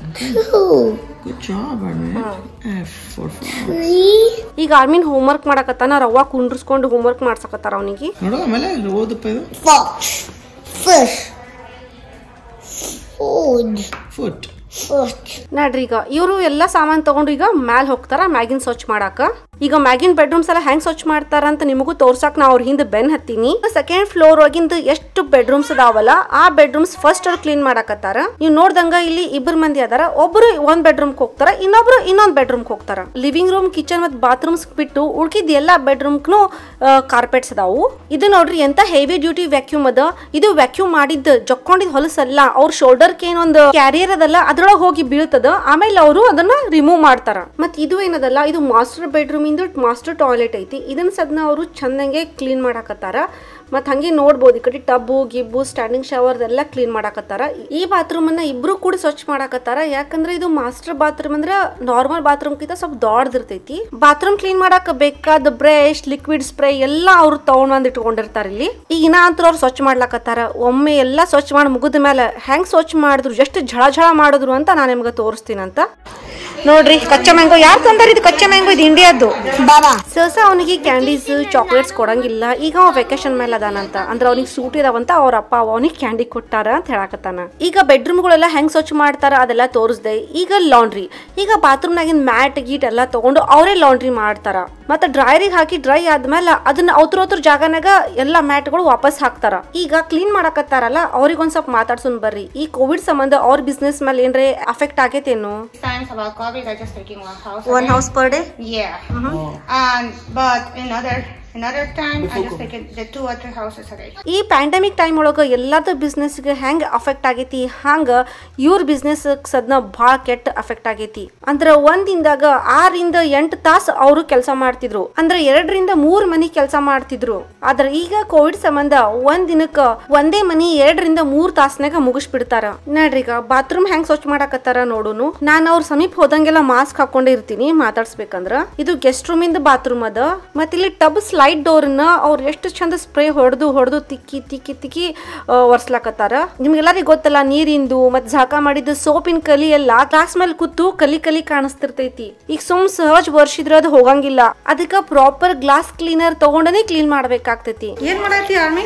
Good job, Armin. F for five. ಈಗ ಆರ್ಮಿನ್ ಹೋಮ್ವರ್ಕ್ ಮಾಡಕತ್ತಾನ ರವ್ವ ಕುಂಡ್ರಸ್ಕೊಂಡು ಹೋಮ್ವರ್ಕ್ ಮಾಡ್ಸಕತ್ತಾರ ಅವನಿಗೆ ನೋಡು ಆಮೇಲೆ ಇಲ್ಲಿ ಓದಪ್ಪ ಇದು Fox. Fish. Food. Foot Foot. ನೋಡ್ರಿ ಈಗ ಇವರು ಎಲ್ಲ ಸಾಮಾನ್ ತಗೊಂಡು ಈಗ ಮ್ಯಾಲ್ ಹೋಗ್ತಾರ ಮ್ಯಾಗಿನ್ ಸ್ವಚ್ಛ ಮಾಡಾಕ ಈಗ ಮ್ಯಾಗಿನ್ ಬೆಡ್ರೂಮ್ಸ್ ಎಲ್ಲ ಹೆಂಗ್ ಸ್ವಚ್ಛ ಮಾಡ್ತಾರ ಅಂತ ನಿಮಗೂ ತೋರ್ಸಾಕ್ ನಾ ಅವ್ರ ಹಿಂದೆ ಬೆನ್ ಹತ್ತೀನಿ ಸೆಕೆಂಡ್ ಫ್ಲೋರ್ ಒಳಗಿಂದ ಎಷ್ಟು ಬೆಡ್ರೂಮ್ಸ್ ಅದಾವಲ್ಲ ಆ ಬೆಡ್ರೂಮ್ಸ್ ಫಸ್ಟ್ ಅವ್ರು ಕ್ಲೀನ್ ಮಾಡಾಕತ್ತಾರ ನೀವು ನೋಡ್ದಂಗ ಇಲ್ಲಿ ಇಬ್ಬರು ಮಂದಿ ಅದಾರ ಒಬ್ರು ಒಂದ್ ಬೆಡ್ರೂಮ್ ಹೋಗ್ತಾರ ಇನ್ನೊಬ್ರು ಇನ್ನೊಂದ್ ಬೆಡ್ರೂಮ್ ಹೋಗ್ತಾರ ಲಿವಿಂಗ್ ರೂಮ್ ಕಿಚನ್ ಮತ್ ಬಾತ್ರೂಮ್ಸ್ ಬಿಟ್ಟು ಉಳ್ಕಿದ್ ಎಲ್ಲಾ ಬೆಡ್ರೂಮ್ಗೂ ಕಾರ್ಪೆಟ್ಸ್ ಅದಾವು ಇದು ನೋಡ್ರಿ ಎಂತ ಹೆವಿ ಡ್ಯೂಟಿ ವ್ಯಾಕ್ಯೂಮ್ ಅದ ಇದು ವ್ಯಾಕ್ಯೂಮ್ ಮಾಡಿದ್ ಜಕ್ಕೊಂಡಿದ್ ಹೊಲಸಲ್ಲ ಅವ್ರ ಶೋಲ್ಡರ್ ಏನೊಂದು ಕ್ಯಾರಿಯರ್ ಅದಲ್ಲ ಅದ್ರೊಳಗೆ ಹೋಗಿ ಬೀಳ್ತದ ಆಮೇಲೆ ಅವರು ಅದನ್ನ ರಿಮೂವ್ ಮಾಡ್ತಾರ ಮತ್ ಇದು ಏನದಲ್ಲ ಇದು ಮಾಸ್ಟರ್ ಬೆಡ್ರೂಮ್ ಇಂದ ಮಾಸ್ಟರ್ ಟಾಯ್ಲೆಟ್ ಐತಿ ಇದನ್ನ ಸದ್ನ ಅವರು ಚಂದಂಗೆ ಕ್ಲೀನ್ ಮಾಡಾಕತ್ತಾರ ಮತ್ ಹಂಗೆ ನೋಡ್ಬೋದು ಈ ಕಡೆ ಟಬ್ಬು ಗಿಬ್ಬು ಸ್ಟ್ಯಾಂಡಿಂಗ್ ಶವರ್ ಎಲ್ಲ ಕ್ಲೀನ್ ಮಾಡಾಕತ್ತಾರ ಈ ಬಾತ್ರೂಮ್ ಅನ್ನ ಇಬ್ರು ಕೂಡ ಸ್ವಚ್ಛ ಮಾಡಾಕತ್ತಾರ ಯಾಕಂದ್ರೆ ಇದು ಮಾಸ್ಟರ್ ಬಾತ್ರೂಮ್ ಅಂದ್ರೆ ನಾರ್ಮಲ್ ಬಾತ್ರೂಮ್ ಕಿಂತ ಸ್ವಲ್ಪ ದೊಡ್ಡದಿರ್ತೈತಿ ಬಾತ್ರೂಮ್ ಕ್ಲೀನ್ ಮಾಡಾಕ ಬೇಕಾದ ಬ್ರಷ್ ಲಿಕ್ವಿಡ್ ಸ್ಪ್ರೇ ಎಲ್ಲ ಅವ್ರು ತಗೊಂಡ್ ಬಂದ್ ಇಟ್ಕೊಂಡಿರ್ತಾರ ಇಲ್ಲಿ ಈಗ ಇನ್ನ ಅಂತೂ ಅವ್ರು ಸ್ವಚ್ಛ ಮಾಡ್ಲಾಕತ್ತಾರ ಒಮ್ಮೆ ಎಲ್ಲ ಸ್ವಚ್ಛ ಮಾಡಿ ಮುಗಿದ ಮೇಲೆ ಹೆಂಗ್ ಸ್ವಚ್ಛ ಮಾಡಿದ್ರು ಎಷ್ಟು ಝಳ ಝಳ ಮಾಡಿದ್ರು ಅಂತ ನಾನು ನಿಮ್ಗೆ ತೋರಿಸ್ತೀನಂತ ನೋಡ್ರಿ ಕಚ್ಚಾ ಮ್ಯಾಂಗೋ ಯಾರು ತಂದಾರ ಇದು ಕಚ್ಚಾ ಮ್ಯಾಂಗೋ ಇದು ಇಂಡಿಯಾದ್ದು Baba. ಸಹಸ ಅವನಿಗೆ ಕ್ಯಾಂಡೀಸ್ ಚಾಕ್ಲೇಟ್ಸ್ ಕೊಡಂಗಿಲ್ಲ ಈಗ ಅವ ವೆಕೇಶನ್ ಮೇಲೆ ಅದಾನಂತ ಅಂದ್ರೆ ಅವನಿಗೆ ಸೂಟ್ ಇದಾವಂತ ಅವ್ರ ಅಪ್ಪ ಅವನಿಗೆ ಕ್ಯಾಂಡಿ ಕೊಟ್ಟಾರ ಅಂತ ಹೇಳಕತ್ತಾನ ಈಗ ಬೆಡ್ರೂಮ್ಗಳೆಲ್ಲ ಹೆಂಗ್ ಸ್ವಚ್ಛ ಮಾಡ್ತಾರ ಅದೆಲ್ಲ ತೋರಿಸ್ದೆ ಈಗ ಲಾಂಡ್ರಿ ಈಗ ಬಾತ್ರೂಮ್ನಾಗಿನ ಮ್ಯಾಟ್ ಗೀಟ್ ಎಲ್ಲ ತಗೊಂಡು ಅವರೇ ಲಾಂಡ್ರಿ ಮಾಡ್ತಾರ ಮತ್ತೆ ಡ್ರೈರಿಗೆ ಹಾಕಿ ಡ್ರೈ ಆದ್ಮೇಲೆ ಅದನ್ನ ಅವ್ರ ಅವ್ರ ಜಾಗನಾಗ ಎಲ್ಲಾ ಮ್ಯಾಟ್ಗಳು ವಾಪಸ್ ಹಾಕ್ತಾರ ಈಗ ಕ್ಲೀನ್ ಮಾಡಕತ್ತಾರಲ್ಲ ಅವ್ರಿಗೆ ಒಂದ್ ಸ್ವಲ್ಪ ಮಾತಾಡ್ಸೋನ್ ಬರ್ರಿ ಈ ಕೋವಿಡ್ ಸಂಬಂಧ ಅವ್ರ ಬಿಸ್ನೆಸ್ ಮೇಲೆ ಏನ್ರೆ ಅಫೆಕ್ಟ್ ಆಗೈತೇನು Times about COVID, I just taking one house. One again. House per day Yeah. And but another another time, I just taking the two or three houses a day. ಈ pandemic time ಒಳಗೆ ಎಲ್ಲಾದ ಬಿಸ್ನೆಸ್ಗೆ ಹೆಂಗ್ affect ಆಗೈತಿ ಹಂಗ ಇವ್ರ business ಸದ್ನ ಭಾಳ ಕೆಟ್ಟ affect ಆಗೈತಿ ಅಂದ್ರ ಒಂದಿಂದಾಗ ಆರಿಂದ ಎಂಟು ತಾಸು ಅವರು ಕೆಲಸ ಮಾಡ್ತಿದ್ರು ಅಂದ್ರೆ ಎರಡರಿಂದ ಮೂರ್ ಮನಿ ಕೆಲಸ ಮಾಡ್ತಿದ್ರು ಆದ್ರೆ ಈಗ ಕೋವಿಡ್ ಸಂಬಂಧ ಒಂದ್ ದಿನಕ್ಕ ಒಂದೇ ಮನಿ ಎರಡರಿಂದ ಮೂರ್ ತಾಸ್ನಾಗ ಮುಗಿಸ್ಬಿಡ್ತಾರ ನೋಡ್ರಿ ಈಗ ಬಾತ್ರೂಮ್ ಹೆಂಗ್ ಸ್ವಚ್ಛ ಮಾಡಾಕತ್ತಾರ ನೋಡುನು ನಾನ್ ಅವ್ರ ಸಮೀಪ ಹೋದಂಗೆಲ್ಲ ಮಾಸ್ಕ್ ಹಾಕೊಂಡೇ ಇರ್ತೀನಿ ಮಾತಾಡ್ಸ್ಬೇಕಂದ್ರ ಇದು ಗೆಸ್ಟ್ ರೂಮ್ ಇಂದ ಬಾತ್ರೂಮ್ ಅದ ಮತ್ತೆ ಇಲ್ಲಿ ಟಬ್ ಸ್ಲೈಡ್ ಡೋರ್ನ ಅವ್ರು ಎಷ್ಟು ಚಂದ ಸ್ಪ್ರೇ ಹೊಡೆದು ಹೊಡೆದು ತಿಕ್ಕಿ ತಿಕ್ಕಿ ತಿಕ್ಕಿ ಆ, ಒರ್ಸ್ಲಾಕತ್ತಾರ ನಿಮ್ಗೆಲ್ಲರಿಗೂ ಗೊತ್ತಲ್ಲ ನೀರಿಂದು ಮತ್ತೆ ಝಾಕ ಮಾಡಿದ ಸೋಪಿನ ಕಲಿ ಎಲ್ಲ ಗ್ಲಾಸ್ ಮೇಲೆ ಕೂತು ಕಲಿ ಕಲಿ ಕಾಣಿಸ್ತಿರ್ತೈತಿ ಈಗ ಸುಮ್ ಸಹಜ ವರ್ಷಿದ್ರ ಅದು ಹೋಗಂಗಿಲ್ಲ ಅದಕ್ಕ ಪ್ರಾಪರ್ ಗ್ಲಾಸ್ ಕ್ಲೀನರ್ ತಗೊಂಡನೇ ಕ್ಲೀನ್ ಮಾಡ್ಬೇಕಾಗ್ತೈತಿ ಏನ್ ಮಾಡೈತಿ ಆರ್ಮಿ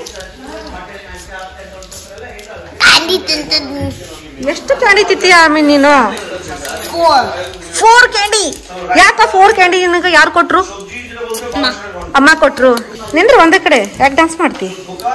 ಕ್ಯಾಂಡಿ ತಿಂತಿದ್ನಿ ಎಷ್ಟು ಕ್ಯಾಂಡಿ ತಿತ್ತಿ ಆರ್ಮಿ ನೀನು ಫೋರ್ ಫೋರ್ ಕ್ಯಾಂಡಿ ಯಾಕ ಫೋರ್ ಕ್ಯಾಂಡಿ ನಿನಗ ಯಾರು ಕೊಟ್ರು ಅಮ್ಮ ಕೊಟ್ರು ನಿಂದ್ರ ಒಂದೇ ಕಡೆ ಯಾಕೆ ಡ್ಯಾನ್ಸ್ ಮಾಡ್ತಿ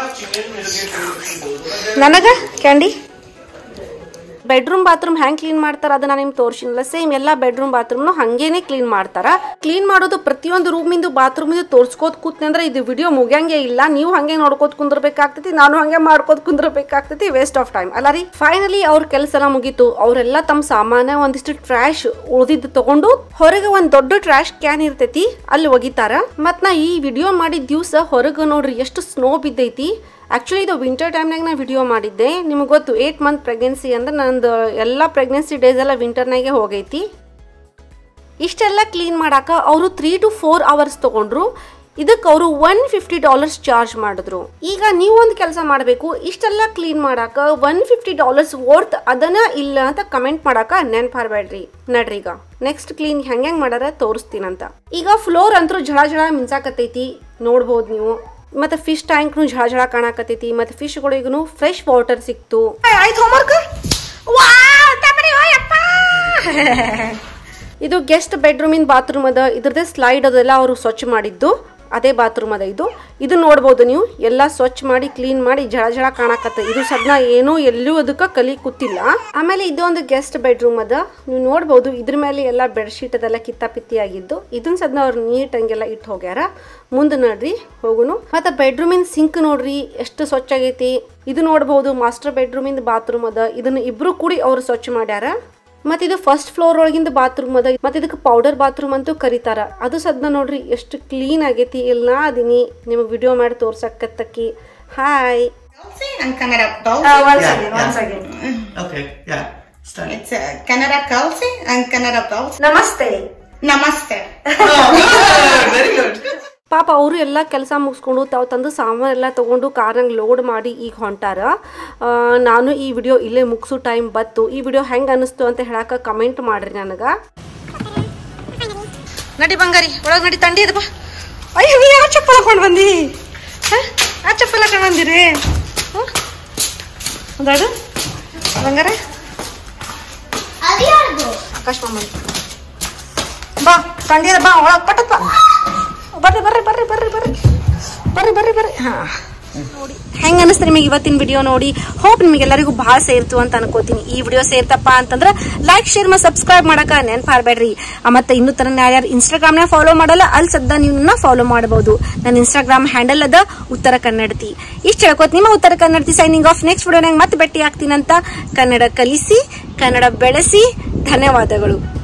ನನಗ ಕ್ಯಾಂಡಿ ಬೆಡ್ರೂಮ್ ಬಾತ್ರೂಮ್ ಹೆಂಗ್ ಕ್ಲೀನ್ ಮಾಡ್ತಾರ ಅದನ್ನ ನಿಮ್ಗೆ ತೋರ್ಸಿನಲ್ಲ ಸೇಮ್ ಎಲ್ಲಾ ಬೆಡ್ರೂಮ್ ಬಾತ್ರೂಮ್ನು ಹಂಗೇನೆ ಕ್ಲೀನ್ ಮಾಡ್ತಾರ ಕ್ಲೀನ್ ಮಾಡೋದು ಪ್ರತಿಯೊಂದು ರೂಮಿಂದು ಬಾತ್ರೂಮಿಂದು ತೋರ್ಸ್ಕೋತ್ ಕೂತ್ನಿ ಅಂದ್ರೆ ಇದು ವಿಡಿಯೋ ಮುಗಿಯಂಗೆ ಇಲ್ಲ ನೀವು ಹಂಗೆ ನೋಡ್ಕೋತ್ ಕುಂದ್ರಬೇಕಾಗ್ತೈತಿ ನಾನು ಹಂಗೆ ಮಾಡ್ಕೋತ್ ಕುಂದ್ರಬೇಕಾಗ್ತೈತಿ ವೇಸ್ಟ್ ಆಫ್ ಟೈಮ್ ಅಲ್ಲ ರೀ ಫೈನಲಿ ಅವ್ರ ಕೆಲಸ ಎಲ್ಲ ಮುಗೀತು ಅವರೆಲ್ಲ ತಮ್ಮ ಸಾಮಾನ ಒಂದಿಷ್ಟು ಟ್ರ್ಯಾಶ್ ಉಳಿದಿದ್ದು ತಗೊಂಡು ಹೊರಗೆ ಒಂದ್ ದೊಡ್ಡ ಟ್ರ್ಯಾಶ್ ಕ್ಯಾನ್ ಇರ್ತೈತಿ ಅಲ್ಲಿ ಒಗಿತಾರ ಮತ್ ನಾ ಈ ವಿಡಿಯೋ ಮಾಡಿದ ದಿವಸ ಹೊರಗೆ ನೋಡ್ರಿ ಎಷ್ಟು ಸ್ನೋ ಬಿದ್ದೈತಿ ಆಕ್ಚುಲಿ ಇದು ವಿಂಟರ್ ಟೈಮ್ನಾಗ ನಾ ವಿಡಿಯೋ ಮಾಡಿದ್ದೆ ನಿಮ್ಗೆ ಗೊತ್ತು ಏಟ್ ಮಂತ್ ಪ್ರೆಗ್ನೆನ್ಸಿ ಅಂದ್ರೆ ನಂದು ಎಲ್ಲ ಪ್ರೆಗ್ನೆನ್ಸಿ ಡೇಸ್ ಎಲ್ಲ ವಿಂಟರ್ನಾಗೆ ಹೋಗೈತಿ ಇಷ್ಟೆಲ್ಲ ಕ್ಲೀನ್ ಮಾಡಾಕ ಅವರು ತ್ರೀ ಟು ಫೋರ್ ಅವರ್ಸ್ ತಗೊಂಡ್ರು ಇದಕ್ಕೆ ಅವರು ಒನ್ ಫಿಫ್ಟಿ ಡಾಲರ್ಸ್ ಚಾರ್ಜ್ ಮಾಡಿದ್ರು ಈಗ ನೀವು ಒಂದು ಕೆಲಸ ಮಾಡಬೇಕು ಇಷ್ಟೆಲ್ಲ ಕ್ಲೀನ್ ಮಾಡಾಕ ಒನ್ ಫಿಫ್ಟಿ ಡಾಲರ್ಸ್ ವರ್ತ್ ಅದನ್ನ ಇಲ್ಲ ಅಂತ ಕಮೆಂಟ್ ಮಾಡಾಕ ನೆನ್ಪಾರ್ಬೇಡ್ರಿ ನಡ್ರಿ ಈಗ ನೆಕ್ಸ್ಟ್ ಕ್ಲೀನ್ ಹೆಂಗ್ ಹೆಂಗ್ ಮಾಡಾರ ತೋರಿಸ್ತೀನಂತ ಈಗ ಫ್ಲೋರ್ ಅಂತೂ ಝಳ ಝಳ ಮಿಂಚಾಕತೈತಿ ನೋಡ್ಬೋದು ನೀವು ಮತ್ತೆ ಫಿಶ್ ಟ್ಯಾಂಕ್ನು ಝಳ ಝಳ ಕಾಣಕತೈತಿ ಮತ್ತೆ ಫಿಶ್ಗಳಿಗೂ ಫ್ರೆಶ್ ವಾಟರ್ ಸಿಕ್ತು ಆಯ್ತು ಹೋಮ್ವರ್ಕ್ ಇದು ಗೆಸ್ಟ್ ಬೆಡ್ರೂಮಿನ ಬಾತ್ರೂಮ್ ಅದ ಇದ್ರದ್ದೇ ಸ್ಲೈಡ್ ಅದೆಲ್ಲ ಅವರು ಸ್ವಚ್ಛ ಮಾಡಿದ್ದು ಅದೇ ಬಾತ್ರೂಮ್ ಅದ ಇದು ಇದು ನೋಡ್ಬೋದು ನೀವು ಎಲ್ಲ ಸ್ವಚ್ಛ ಮಾಡಿ ಕ್ಲೀನ್ ಮಾಡಿ ಜಳ ಜಳ ಕಾಣಕತ್ತ ಇದು ಸದ್ನ ಏನೂ ಎಲ್ಲೂ ಅದಕ್ಕೆ ಕಲಿ ಕೂತಿಲ್ಲ ಆಮೇಲೆ ಇದೊಂದು ಗೆಸ್ಟ್ ಬೆಡ್ರೂಮ್ ಅದ ನೀವು ನೋಡ್ಬೋದು ಇದ್ರ ಮೇಲೆ ಎಲ್ಲ ಬೆಡ್ಶೀಟ್ ಅದೆಲ್ಲ ಕಿತ್ತಾಪಿತ್ತಿ ಆಗಿದ್ದು ಇದನ್ನ ಸದ್ನ ಅವ್ರು ನೀಟ್ ಹಂಗೆಲ್ಲ ಇಟ್ಟು ಹೋಗ್ಯಾರ ಮುಂದೆ ನೋಡ್ರಿ ಹೋಗುನು ಮತ್ತೆ ಬೆಡ್ರೂಮಿನ ಸಿಂಕ್ ನೋಡ್ರಿ ಎಷ್ಟು ಸ್ವಚ್ಛ ಆಗೈತಿ ಇದು ನೋಡ್ಬೋದು ಮಾಸ್ಟರ್ ಬೆಡ್ರೂಮಿಂದ ಬಾತ್ರೂಮ್ ಅದ ಇದನ್ನ ಇಬ್ರು ಕೂಡಿ ಅವ್ರು ಸ್ವಚ್ಛ ಮಾಡ್ಯಾರ ಮತ್ತೆ ಇದು ಫಸ್ಟ್ ಫ್ಲೋರ್ ಒಳಗಿಂದ ಬಾತ್ರೂಮ್ ಅದ ಮತ್ತೆ ಇದಕ್ಕೆ ಪೌಡರ್ ಬಾತ್ರೂಮ್ ಅಂತೂ ಕರೀತಾರ ಅದು ಸದ್ನ ನೋಡ್ರಿ ಎಷ್ಟು ಕ್ಲೀನ್ ಆಗೈತಿ ಇಲ್ಲಿ ನಾ ಅದೀನಿ ನಿಮಗೆ ವಿಡಿಯೋ ಮಾಡಿ ತೋರ್ಸಕ್ಕತ್ತಕ್ಕಿ hi Kelsey and Canada Belty. Okay, yeah. Start. It's uh, Canada Kelsey and Canada Belty. ನಮಸ್ತೆ Namaste. Very good. ಪಾಪ ಅವರು ಎಲ್ಲ ಕೆಲಸ ಮುಗಿಸ್ಕೊಂಡು ತಾವು ತಂದು ಸಾಮಾನು ಎಲ್ಲ ತೊಗೊಂಡು ಕಾರ್ನಾಗ ಲೋಡ್ ಮಾಡಿ ಈಗ ಹೊಂಟಾರ ಆ, ನಾನು ಈ ವಿಡಿಯೋ ಇಲ್ಲೇ ಮುಗಿಸೋ ಟೈಮ್ ಬತ್ತು ಈ ವಿಡಿಯೋ ಹೆಂಗೆ ಅನ್ನಿಸ್ತು ಅಂತ ಹೇಳಕ್ಕೆ ಕಮೆಂಟ್ ಮಾಡ್ರಿ ನನಗೆ ನಡಿ ಬಂಗಾರಿ ಒಳಗೆ ನಡಿ ತಂಡಿ ಅದ ಬಾ ಅಯ್ಯೋ ನೀ ಯಾವ ಚಪ್ಪಲ್ ಹಾಕೊಂಡು ಬಂದಿ ಹ? ಆ ಚಪ್ಪಲ್ ಹಾಕೊಂಡು ಬಂದಿರಿ ಅದಾಡು ಬಂಗಾರ ಅದು ಯಾರ್ದು ಆಕಾಶ್ ಮಾಮನ್ ಬಾ ತಂಡಿ ಅದ ಬಾ ಒಳಗೆ ಪಟ್ಟತ್ ಬಾ ಬರ್ರಿ ಬರ್ರಿ ಬರ್ರಿ ಬರ್ರಿ ಬರ್ರಿ ಬರ್ರಿ ಬರ್ರಿ ಬರ್ರಿ ಹಾ ನೋಡಿ ಹೆಂಗ ಅನಿಸ್ತು ನಿಮಗೆ ಇವತ್ತಿನ ವಿಡಿಯೋ ನೋಡಿ ಹೋಪ್ ನಿಮಗೆಲ್ಲರಿಗೂ ಭಾಳ ಸೇರ್ತು ಅಂತ ಅನ್ಕೋತೀನಿ ಈ ವಿಡಿಯೋ ಸೇರ್ತಪ್ಪ ಅಂತಂದ್ರೆ ಲೈಕ್ ಶೇರ್ ಮತ್ತು ಸಬ್ಸ್ಕ್ರೈಬ್ ಮಾಡಕ ನೆನ್ಪಾರ್ಬೇಡ್ರಿ ಆ, ಮತ್ತೆ ಇನ್ನೂ ತರ ಯಾರ್ಯಾರು ಇನ್ಸ್ಟಾಗ್ರಾಮ್ನ ಫಾಲೋ ಮಾಡಲ್ಲ ಅಲ್ಲಿ ಸದ್ದ ನೀವು ನನ್ನ ಫಾಲೋ ಮಾಡಬಹುದು ನನ್ನ ಇನ್ಸ್ಟಾಗ್ರಾಮ್ ಹ್ಯಾಂಡಲ್ ಅದ ಉತ್ತರ ಕನ್ನಡತಿ ಇಷ್ಟು ಹೇಳ್ಕೊತ ನಿಮ್ಮ ಉತ್ತರ ಕನ್ನಡತಿ ಸೈನಿಂಗ್ ಆಫ್ ನೆಕ್ಸ್ಟ್ ವಿಡಿಯೋನಾಗ ಮತ್ತೆ ಭೇಟಿ ಆಗ್ತೀನಂತ ಕನ್ನಡ ಕಲಿಸಿ ಕನ್ನಡ ಬೆಳೆಸಿ ಧನ್ಯವಾದಗಳು